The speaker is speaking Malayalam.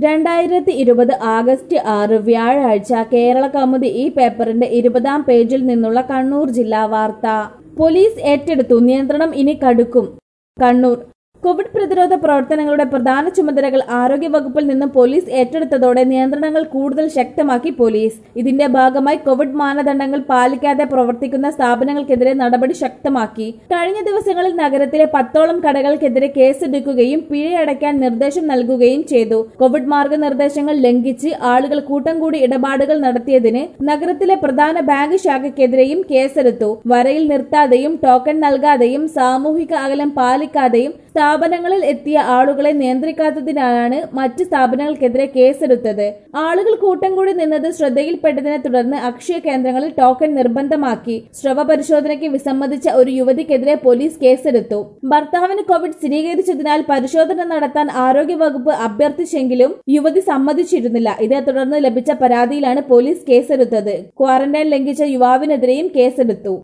രണ്ടായിരത്തി ഇരുപത് ആഗസ്റ്റ് ആറ് വ്യാഴാഴ്ച കേരള കൗമുദി ഈ പേപ്പറിന്റെ ഇരുപതാം പേജിൽ നിന്നുള്ള കണ്ണൂർ ജില്ലാ വാർത്ത പോലീസ് ഏറ്റെടുത്തു നിയന്ത്രണം ഇനി കടുക്കും കണ്ണൂർ കോവിഡ് പ്രതിരോധ പ്രവർത്തനങ്ങളുടെ പ്രധാന ചുമതലകൾ ആരോഗ്യവകുപ്പിൽ നിന്നും പോലീസ് ഏറ്റെടുത്തതോടെ നിയന്ത്രണങ്ങൾ കൂടുതൽ ശക്തമാക്കി പോലീസ് ഇതിന്റെ ഭാഗമായി കോവിഡ് മാനദണ്ഡങ്ങൾ പാലിക്കാതെ പ്രവർത്തിക്കുന്ന സ്ഥാപനങ്ങൾക്കെതിരെ നടപടി ശക്തമാക്കി കഴിഞ്ഞ ദിവസങ്ങളിൽ നഗരത്തിലെ പത്തോളം കടകൾക്കെതിരെ കേസെടുക്കുകയും പിഴയടയ്ക്കാൻ നിർദ്ദേശം നൽകുകയും ചെയ്തു കോവിഡ് മാർഗനിർദ്ദേശങ്ങൾ ലംഘിച്ച് ആളുകൾ കൂട്ടം കൂടി ഇടപാടുകൾ നടത്തിയതിന് നഗരത്തിലെ പ്രധാന ബാങ്ക് ശാഖയ്ക്കെതിരെയും കേസെടുത്തു വരയിൽ നിർത്താതെയും ടോക്കൺ നൽകാതെയും സാമൂഹിക അകലം പാലിക്കാതെയും സ്ഥാപനങ്ങളിൽ എത്തിയ ആളുകളെ നിയന്ത്രിക്കാത്തതിനാലാണ് മറ്റ് സ്ഥാപനങ്ങൾക്കെതിരെ കേസെടുത്തത് ആളുകൾ കൂട്ടം കൂടി നിന്നത് ശ്രദ്ധയിൽപ്പെട്ടതിനെ തുടർന്ന് അക്ഷയ കേന്ദ്രങ്ങളിൽ ടോക്കൺ നിർബന്ധമാക്കി സ്രവ പരിശോധനയ്ക്ക് വിസമ്മതിച്ച ഒരു യുവതിക്കെതിരെ പോലീസ് കേസെടുത്തു ഭർത്താവിന് കോവിഡ് സ്ഥിരീകരിച്ചതിനാൽ പരിശോധന നടത്താൻ ആരോഗ്യവകുപ്പ് അഭ്യർത്ഥിച്ചെങ്കിലും യുവതി സമ്മതിച്ചിരുന്നില്ല ഇതേ തുടർന്ന് ലഭിച്ച പരാതിയിലാണ് പോലീസ് കേസെടുത്തത് ക്വാറന്റൈൻ ലംഘിച്ച യുവാവിനെതിരെയും കേസെടുത്തു